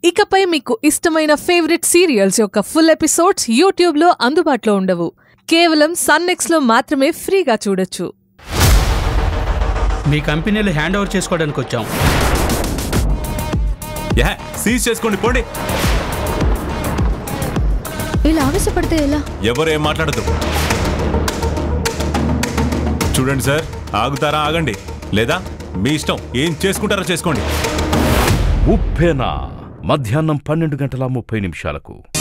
ఇకపై మీకు ఇష్టమైన ఫేవరెట్ సీరియల్స్ యొక్క ఫుల్ ఎపిసోడ్స్ యూట్యూబ్లో అందుబాటులో ఉండవు కేవలం సన్నెక్స్లో మాత్రమే ఫ్రీగా చూడొచ్చు మీ కంపెనీలు హ్యాండ్ ఓవర్ చేసుకోవడానికి వచ్చాం యా సీజ్ చేసుకోండి పోండి ఇలా ఆవేశపడితే ఎలా ఎవరు ఏం మాట్లాడదు చూడండి సార్ ఆగుతారా ఆగండి లేదా మీ ఇష్టం ఏం చేసుకుంటారో చేసుకోండి ఉప్పెన మధ్యాహ్నం పన్నెండు గంటల ముప్పై నిమిషాలకు